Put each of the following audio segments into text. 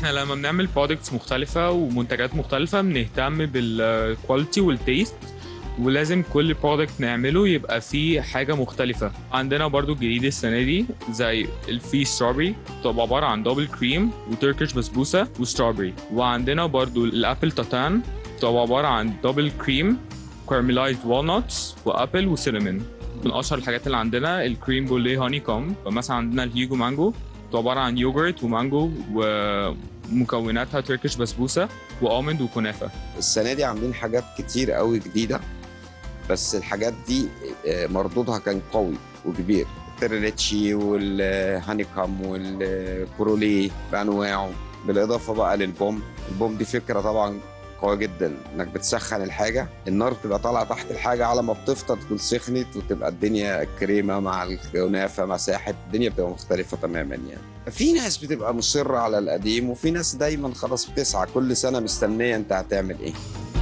احنا لما بنعمل برودكتس مختلفة ومنتجات مختلفة بنهتم بالكواليتي والتيست ولازم كل برودكت نعمله يبقى فيه حاجة مختلفة عندنا برضو جديد السنة دي زي الفي ستروبري بتبقى عبارة عن دبل كريم وتركش بسبوسة وستروبري وعندنا برضو الابل تاتان بتبقى عبارة عن دبل كريم كارملايزد والنتس وابل وسينامون من اشهر الحاجات اللي عندنا الكريم بوليه هاني كوم مثلا عندنا الهيجو مانجو بتبقى عبارة عن يوجرت ومانجو ومكوناتها تركش بسبوسة وآمند وكنافة السنه دي عاملين حاجات كتير قوي جديده بس الحاجات دي آه، مردودها كان قوي وكبير التريليتشي والهانيكام والبرولي بانواعه بالاضافه بقى للبوم البوم دي فكره طبعا قوية جدا انك بتسخن الحاجة النار بتبقى طالعة تحت الحاجة على ما بتفطر تكون سخنت وتبقى الدنيا كريمة مع الكنافة مساحة الدنيا بتبقى مختلفة تماما يعني في ناس بتبقى مصرة على القديم وفي ناس دايما خلاص بتسعى كل سنة مستنية انت هتعمل ايه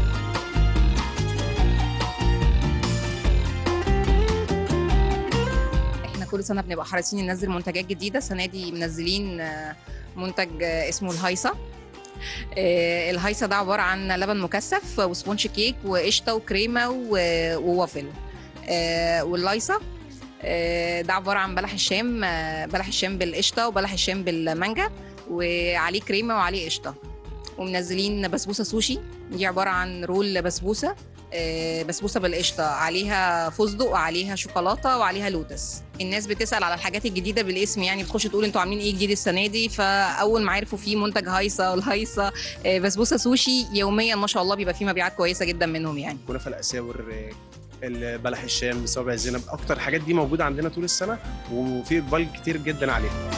احنا كل سنه بنبقى حريصين ننزل منتجات جديده السنه دي منزلين آه، منتج آه، اسمه الهايصه آه، الهايصه ده عباره عن لبن مكثف وسبونج كيك وقشطه وكريمه و- ووافل آه، واللايصه آه، ده عباره عن بلح الشام آه، بلح الشام بالقشطه وبلح الشام بالمانجا وعليه كريمه وعليه قشطه ومنزلين بسبوسه سوشي دي عباره عن رول بسبوسه آه، بسبوسه بالقشطه عليها فستق وعليها شوكولاته وعليها لوتس الناس بتسال على الحاجات الجديده بالاسم يعني بتخش تقول انتوا عاملين ايه جديد السنه دي فاول ما عرفوا في منتج هايصه والهايصه آه، بسبوسه سوشي يوميا ما شاء الله بيبقى في مبيعات كويسه جدا منهم يعني كنافه الاساور البلح الشام صوابع الزينب اكتر الحاجات دي موجوده عندنا طول السنه وفي اقبال كتير جدا عليها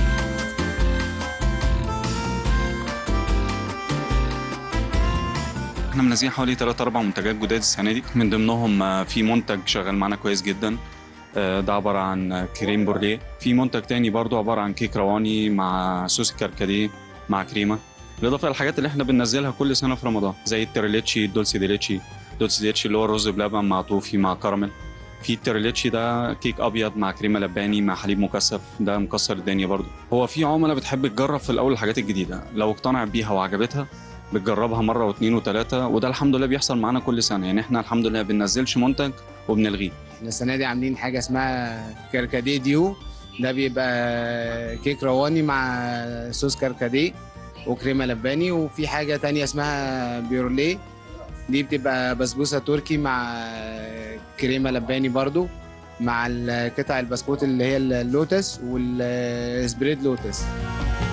احنا منزلين حوالي 3 4 منتجات جداد السنه دي من ضمنهم آه، في منتج شغال معانا كويس جدا آه، ده عباره عن كريم بورليه في منتج تاني برضو عباره عن كيك رواني مع صوص كركديه مع كريمه بالاضافه للحاجات اللي احنا بننزلها كل سنه في رمضان زي التريليتشي الدولسي ديليتشي الدولسي ديليتشي اللي هو الرز بلبن مع توفي مع كراميل في التريليتشي ده كيك ابيض مع كريمه لباني مع حليب مكثف ده مكسر الدنيا برضو هو في عملاء بتحب تجرب في الاول الحاجات الجديده لو اقتنعت بيها وعجبتها بتجربها مره واثنين وثلاثه وده الحمد لله بيحصل معانا كل سنه يعني احنا الحمد لله بننزلش منتج وبنلغيه احنا السنه دي عاملين حاجه اسمها كركديه ديو ده بيبقى كيك رواني مع صوص كركديه وكريمه لباني وفي حاجه تانية اسمها بيورليه دي بتبقى بسبوسه تركي مع كريمه لباني برضو مع قطع البسكوت اللي هي اللوتس والسبريد لوتس